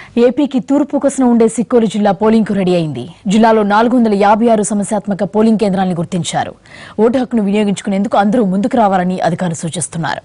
ఏపీకి తూర్పు కొసన ఉండే సిక్కోలు జిల్లా పోలింగ్కు రెడీ అయింది జిల్లాలో నాలుగు వందల యాభై ఆరు సమస్యాత్మక పోలింగ్ కేంద్రాలను గుర్తించారు ఓటు హక్కును వినియోగించుకునేందుకు అందరూ ముందుకు రావాలని అధికారులు సూచిస్తున్నారు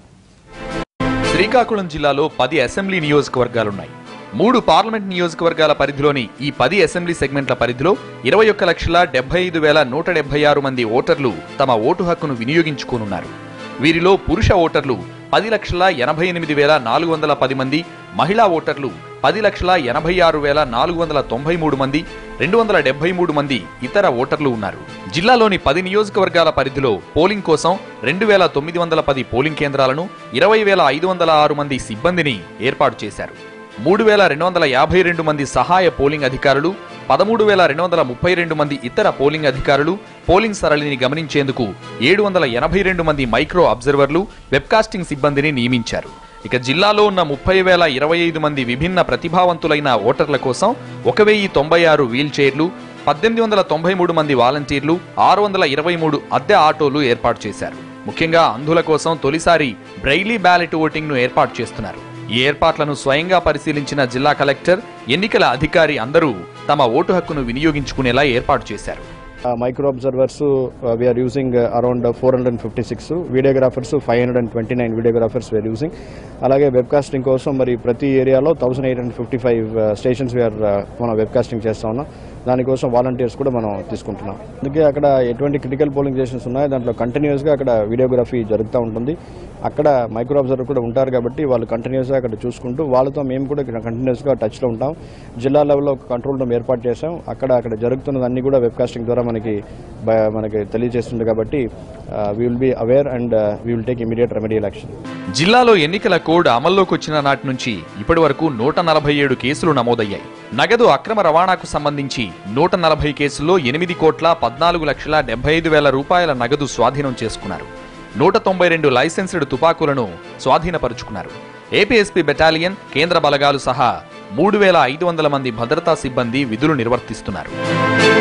శ్రీకాకుళం జిల్లాలో పది అసెంబ్లీ నియోజకవర్గాలున్నాయి మూడు పార్లమెంట్ నియోజకవర్గాల పరిధిలోని ఈ పది అసెంబ్లీ సెగ్మెంట్ల పరిధిలో ఇరవై ఒక్క లక్షల డెబ్బై ఐదు వేల నూట డెబ్బై ఆరు మంది ఓటర్లు తమ ఓటు హక్కును వినియోగించుకోనున్నారు వీరిలో పురుష ఓటర్లు పది లక్షల ఎనభై ఎనిమిది వేల నాలుగు వందల పది మంది మహిళా ఓటర్లు పది లక్షల ఎనభై ఆరు వేల నాలుగు వందల తొంభై మూడు మంది రెండు వందల డెబ్బై మూడు మంది ఇతర ఓటర్లు ఉన్నారు జిల్లాలోని పది నియోజకవర్గాల పరిధిలో పోలింగ్ కోసం రెండు వేల తొమ్మిది వందల పది పోలింగ్ కేంద్రాలను ఇరవై వేల ఐదు వందల ఆరు మంది సిబ్బందిని ఏర్పాటు చేశారు మూడు వేల రెండు వందల యాభై రెండు మంది సహాయ పోలింగ్ అధికారులు పదమూడు వేల రెండు వందల ముప్పై రెండు మంది ఇతర పోలింగ్ అధికారులు పోలింగ్ సరళిని గమనించేందుకు ఏడు వందల ఎనభై రెండు మంది మైక్రో అబ్జర్వర్లు వెబ్కాస్టింగ్ సిబ్బందిని నియమించారు ఇక జిల్లాలో ఉన్న ముప్పై వేల ఇరవై ఐదు మంది విభిన్న ప్రతిభావంతులైన ఓటర్ల కోసం ఒక వెయ్యి తొంభై ఆరు వీల్ చైర్లు పద్దెనిమిది వందల తొంభై మూడు మంది వాలంటీర్లు ఆరు వందల ఇరవై మూడు అద్దె ఆటోలు ఏర్పాటు చేశారు ముఖ్యంగా అంధుల కోసం తొలిసారి బ్రైలీ బ్యాలెట్ ఓటింగ్ ను ఏర్పాటు చేస్తున్నారు ఈ ఏర్పాట్లను స్వయంగా పరిశీలించిన జిల్లా కలెక్టర్ ఎన్నికల అధికారి అందరూ తమ ఓటు హక్కును వినియోగించుకునేలా ఏర్పాటు చేశారు micro observers we are using around four hundred fifty six videographers five hundred and twenty nine videographers we are using అలాగే వెబ్కాస్టింగ్ కోసం మరి ప్రతి ఏరియాలో thousand eight hundred fifty five stations we are మనం వెబ్కాస్టింగ్ చేస్తా ఉన్నాం దానికోసం వాలంటీర్స్ కూడా మనం తీసుకుంటున్నాం అందుకే అక్కడ ఎటువంటి క్రిటికల్ పోలింగ్ స్టేషన్స్ ఉన్నాయో దాంట్లో కంటిన్యూస్గా అక్కడ వీడియోగ్రఫీ జరుగుతూ ఉంటుంది అక్కడ మైక్రో అబ్జర్వర్ కూడా ఉంటారు కాబట్టి వాళ్ళు కంటిన్యూస్గా అక్కడ చూసుకుంటూ వాళ్ళతో మేము కూడా కంటిన్యూస్గా టచ్లో ఉంటాం జిల్లా లెవెల్లో ఒక కంట్రోల్ రూమ్ ఏర్పాటు చేసాం అక్కడ అక్కడ జరుగుతున్నదన్నీ కూడా వెబ్కాస్టింగ్ ద్వారా మనకి బ- మనకి తెలియజేస్తుంది కాబట్టి we will be aware and we will take immediate remedial action జిల్లాలో ఎన్నికల కోడ్ అమల్లోకి వచ్చిన నాటి నుంచి ఇప్పటి వరకు నూట నలభై ఏడు కేసులు నమోదయ్యాయి నగదు అక్రమ రవాణాకు సంబంధించి నూట నలభై కేసుల్లో ఎనిమిది కోట్ల పద్నాలుగు లక్షల డెబ్బై ఐదు వేల రూపాయల నగదు స్వాధీనం చేసుకున్నారు నూట తొంభై రెండు లైసెన్స్డ్ తుపాకులను స్వాధీనపరుచుకున్నారు ఏపీఎస్పీ బెటాలియన్ కేంద్ర బలగాలు సహా మూడు వేల ఐదు వందల మంది భద్రతా సిబ్బంది విధులు నిర్వర్తిస్తున్నారు